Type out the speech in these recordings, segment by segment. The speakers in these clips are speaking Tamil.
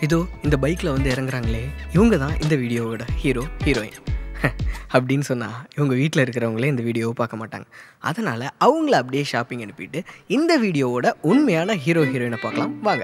இதோ இந்த பைக்கில் வந்து இறங்குறாங்களே இவங்க தான் இந்த வீடியோவோட ஹீரோ ஹீரோயின் அப்படின்னு சொன்னால் இவங்க வீட்டில் இருக்கிறவங்களே இந்த வீடியோவை பார்க்க மாட்டாங்க அதனால் அவங்கள அப்படியே ஷாப்பிங் அனுப்பிட்டு இந்த வீடியோவோட உண்மையான ஹீரோ ஹீரோயினை பார்க்கலாம் வாங்க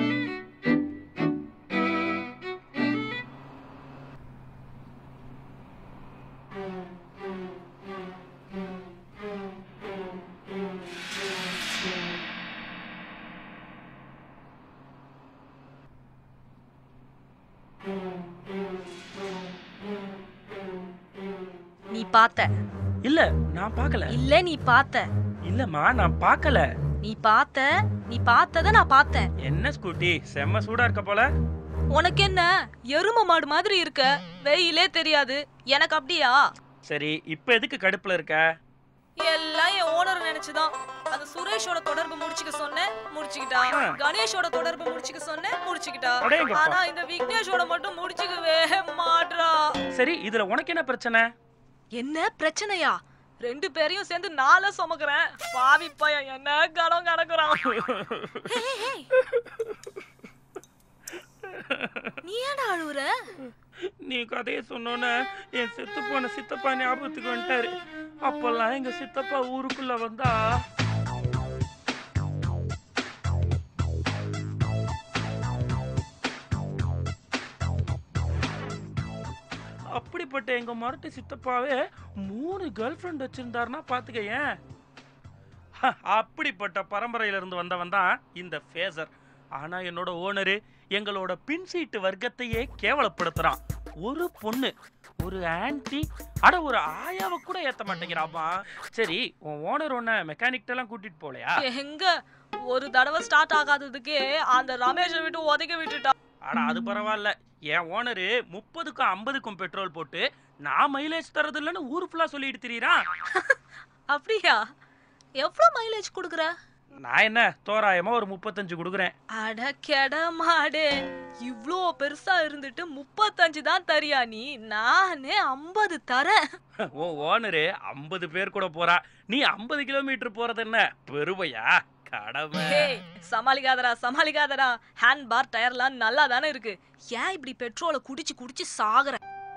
நீ பார்த்த இல்ல நான் பார்க்கல இல்ல நீ பார்த்த இல்லம்மா நான் பார்க்கல நீ பார்த்த நீ பார்த்தத நான் பார்த்தேன் என்ன ஸ்கூட்டி செம்ம சூடா இருக்க போல உனக்கு என்ன எரும மாடு மாதிரி இருக்க வெயிலே தெரியாது எனக்கு அப்படியா சரி இப்ப எதுக்கு கடுப்புல இருக்க எல்லாம் என் ஓனர் நினைச்சுதான் அந்த சுரேஷோட தொடர்பு முடிச்சுக்க சொன்னேன் முடிச்சுக்கிட்டான் ஆ. கணேஷோட தொடர்பு முடிச்சுக்க சொன்னேன் முடிச்சுக்கிட்டா அடேங்கப்பா. ஆனா இந்த விக்னேஷோட மட்டும் முடிச்சுக்கவே மாட்றா சரி இதுல உனக்கு என்ன பிரச்சனை என்ன பிரச்சனையா ரெண்டு பேரையும் சேர்ந்து நாள சுமக்குறேன் பாவி பையன் என்ன கடம் கடக்குறான் ஏய், ஏய். நீ ஏன்டா அழுவுற நீ கதையை சொன்னோன்னே என் செத்து போன சித்தப்பா ஞாபகத்துக்கு வந்துட்டாரு அப்பெல்லாம் எங்க சித்தப்பா ஊருக்குள்ள வந்தா அப்படிப்பட்ட எங்க மரட்டு சித்தப்பாவே மூணு கேர்ள் ஃப்ரெண்ட் வச்சிருந்தாருன்னா பாத்துக்க ஏன் அப்படிப்பட்ட பரம்பரையில இருந்து வந்தவன் தான் இந்த ஃபேசர் ஆனா என்னோட ஓனரு எங்களோட பின் சீட்டு வர்க்கத்தையே கேவலப்படுத்துறான் ஒரு பொண்ணு ஒரு ஆன்ட்டி அட ஒரு ஆயாவை கூட ஏத்த மாட்டேங்கிறாமா சரி உன் ஓனர் உன்னை மெக்கானிக் எல்லாம் கூட்டிட்டு போலையா எங்க ஒரு தடவை ஸ்டார்ட் ஆகாததுக்கே அந்த ரமேஷை விட்டு உதைக்க விட்டுட்டா ஆனா அது பரவாயில்ல என் ஓனரு முப்பதுக்கும் ஐம்பதுக்கும் பெட்ரோல் போட்டு நான் மைலேஜ் தரது இல்லைன்னு ஊர் ஃபுல்லா சொல்லிட்டு திரியறான் அப்படியா எவ்வளவு மைலேஜ் குடுக்குற நான் என்ன தோராயமா ஒரு முப்பத்தஞ்சு கொடுக்குறேன் அட கெட மாடே இவ்ளோ பெருசா இருந்துட்டு முப்பத்தஞ்சு தான் தரியா நீ நானே ஐம்பது தரேன் ஓ ஓனரு ஐம்பது பேர் கூட போறா நீ ஐம்பது கிலோமீட்டர் போறது என்ன பெருமையா கடமை ஹேய், சமாளிக்காதடா சமாளிக்காதடா ஹேண்ட் பார் டயர்லாம் நல்லா தானே இருக்கு ஏன் இப்படி பெட்ரோலை குடிச்சு குடிச்சு சாகுற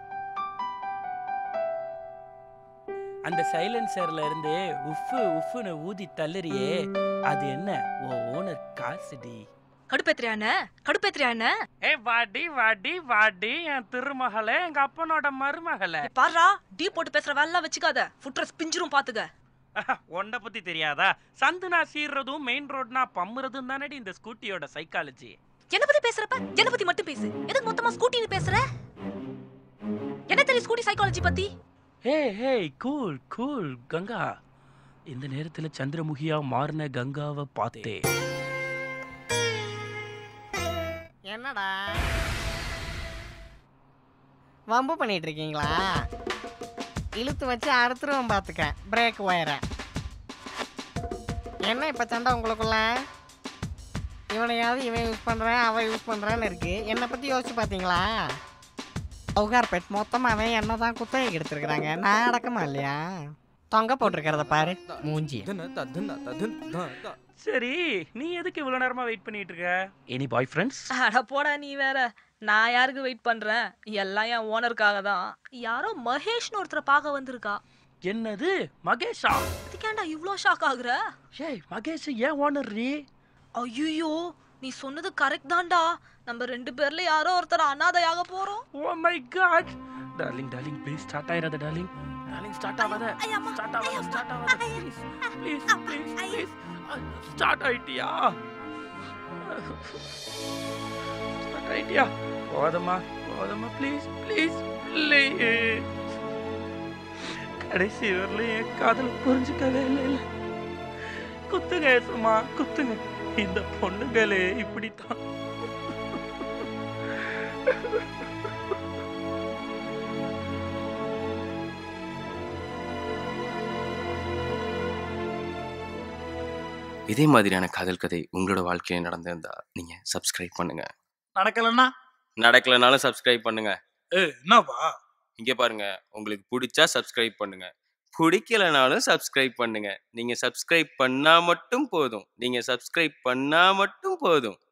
அந்த சைலன்சர்ல இருந்து உஃப்பு உஃப்னு ஊதி தள்ளுறியே அது என்ன ஓ ஓனர் காசுடி கடுப்பேத்திரியாண்ண கடுப்பேத்திரியாண்ண ஏய் வாடி வாடி வாடி என் திருமகளே எங்க அப்பனோட மருமகளே பாருடா டீ போட்டு பேசுற வேலை வச்சுக்காத ஃபுட்ரஸ் பிஞ்சிரும் பாத்துக்க உன்னை பத்தி தெரியாதா சந்துனா சீர்றதும் மெயின் ரோட்னா பம்முறதும் தானடி இந்த ஸ்கூட்டியோட சைக்காலஜி என்ன பத்தி பேசுறப்ப என்ன பத்தி மட்டும் பேசு எதுக்கு மொத்தமா ஸ்கூட்டின்னு பேசுற என்ன தெரியும் ஸ்கூட்டி சைக்காலஜி பத்தி hey hey cool cool Ganga இந்த நேரத்துல சந்திரமுகியா மாறின கங்காவை பார்த்தே என்னடா வம்பு பண்ணிட்டு இருக்கீங்களா இழுத்து வச்சு அறுத்துருவோம் பார்த்துக்க பிரேக் ஒயரை என்ன இப்போ சண்டை உங்களுக்குள்ள இவனையாவது இவன் யூஸ் பண்ணுறேன் அவன் யூஸ் பண்ணுறான்னு இருக்கு என்னை பற்றி யோசிச்சு பார்த்தீங்களா பெட் மொத்தமாக அவன் என்ன தான் குத்தகைக்கு எடுத்துருக்குறாங்க நான் அடக்கமா இல்லையா தொங்க போட்டிருக்கிறத பாரு மூஞ்சி சரி நீ எதுக்கு இவ்வளவு நேரமா வெயிட் பண்ணிட்டு இருக்க எனி பாய் ஃப்ரெண்ட்ஸ் அட போடா நீ வேற நான் யாருக்கு வெயிட் பண்றேன் எல்லாம் என் ஓனருக்காக தான் யாரோ மகேஷ்னு ஒருத்தரை பார்க்க வந்திருக்கா என்னது மகேஷா அதுக்கேண்டா இவ்ளோ ஷாக் ஆகுற ஏய் மகேஷ் ஏன் ஓனர் நீ ஐயோ நீ சொன்னது கரெக்ட் தான்டா நம்ம ரெண்டு பேர்ல யாரோ ஒருத்தர் அனாதையாக போறோம் oh my god darling darling please start ஆயிராத டார்லிங் டார்லிங் ஸ்டார்ட் ஆகாத ஸ்டார்ட் ஆகாத ஸ்டார்ட் ஆகாத please please please please start ஆயிட்டியா ஸ்டார்ட் ஆயிட்டியா போதமா போதமா ப்ளீஸ் ப்ளீஸ் ப்ளீஸ் கடைசி வரல என் காதல் புரிஞ்சுக்கவே இல்லை குத்துங்க சும்மா குத்துங்க இந்த பொண்ணுங்களே இப்படித்தான் இதே மாதிரியான காதல் கதை உங்களோட வாழ்க்கையில் நடந்திருந்தா நீங்க சப்ஸ்கிரைப் பண்ணுங்க நடக்கலன்னா நடக்கலைனாலும் சப்ஸ்கிரைப் பண்ணுங்க ஏ என்னப்பா இங்க பாருங்க உங்களுக்கு பிடிச்சா சப்ஸ்கிரைப் பண்ணுங்க பிடிக்கலனாலும் சப்ஸ்கிரைப் பண்ணுங்க நீங்க சப்ஸ்கிரைப் பண்ணா மட்டும் போதும் நீங்க சப்ஸ்கிரைப் பண்ணா மட்டும் போதும்